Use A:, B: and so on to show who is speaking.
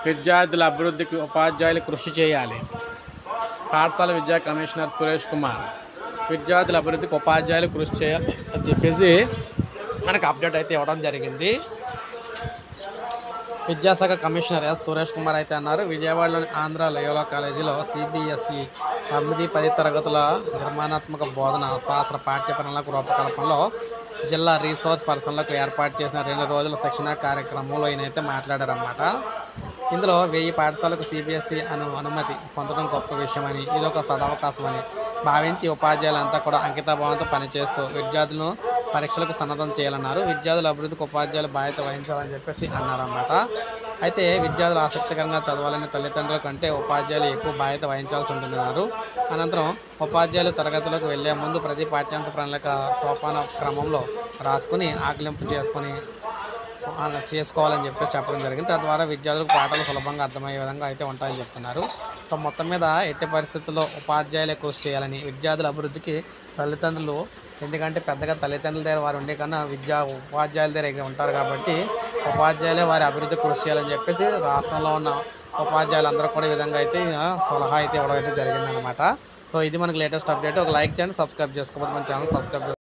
A: విద్యార్థుల అభివృద్ధికి ఉపాధ్యాయులు కృషి చేయాలి పాఠశాల విద్యా కమిషనర్ సురేష్ కుమార్ విద్యార్థుల అభివృద్ధికి ఉపాధ్యాయులు కృషి చేయాలి అని చెప్పేసి మనకు అప్డేట్ అయితే ఇవ్వడం జరిగింది విద్యాశాఖ కమిషనర్ ఎస్ సురేష్ కుమార్ అయితే అన్నారు విజయవాడలోని ఆంధ్ర లయోలా కాలేజీలో సిబిఎస్ఈ తొమ్మిది పది తరగతుల నిర్మాణాత్మక బోధన శాస్త్ర పాఠ్య ప్రణాళిక రూపకల్పనలో జిల్లా రీసోర్స్ పర్సన్లకు ఏర్పాటు చేసిన రెండు రోజుల శిక్షణ కార్యక్రమంలో ఈయనైతే మాట్లాడారన్నమాట ఇందులో వెయ్యి పాఠశాలకు సిబిఎస్ఈ అను అనుమతి పొందడం గొప్ప విషయమని ఇదొక సదవకాశమని భావించి ఉపాధ్యాయులంతా కూడా అంకితభావంతో పనిచేస్తూ విద్యార్థులను పరీక్షలకు సన్నద్ధం చేయాలన్నారు విద్యార్థుల అభివృద్ధికి ఉపాధ్యాయులు బాధ్యత వహించాలని చెప్పేసి అన్నారన్నమాట అయితే విద్యార్థులు ఆసక్తికరంగా చదవాలని తల్లిదండ్రుల కంటే ఉపాధ్యాయులు ఎక్కువ బాధ్యత వహించాల్సి ఉంటుందన్నారు అనంతరం ఉపాధ్యాయులు తరగతులకు వెళ్లే ముందు ప్రతి పాఠ్యాంశ ప్రణాళిక సోపాన క్రమంలో రాసుకుని ఆకలింపు చేసుకుని ఆ, చేసుకోవాలని చెప్పేసి చెప్పడం జరిగింది తద్వారా విద్యార్థులకు పాఠాలు సులభంగా అర్థమయ్యే విధంగా అయితే ఉంటాయని చెప్తున్నారు సో మొత్తం మీద ఎట్టి పరిస్థితుల్లో ఉపాధ్యాయులే కృషి చేయాలని విద్యార్థుల అభివృద్ధికి తల్లిదండ్రులు ఎందుకంటే పెద్దగా తల్లిదండ్రుల దగ్గర వారు ఉండే కన్నా విద్యా ఉపాధ్యాయుల దగ్గర ఇక్కడ ఉంటారు కాబట్టి ఉపాధ్యాయులే వారి అభివృద్ధి కృషి చేయాలని చెప్పేసి రాష్ట్రంలో ఉన్న ఉపాధ్యాయులందరూ కూడా ఈ విధంగా అయితే ఆ, సలహా అయితే ఇవ్వడం అయితే జరిగిందనమాట సో ఇది మనకి లేటెస్ట్ అప్డేట్ ఒక లైక్ చేయండి సబ్స్క్రైబ్ చేసుకోకపోతే మన ఛానల్ సబ్స్క్రైబ్ చేసుకోండి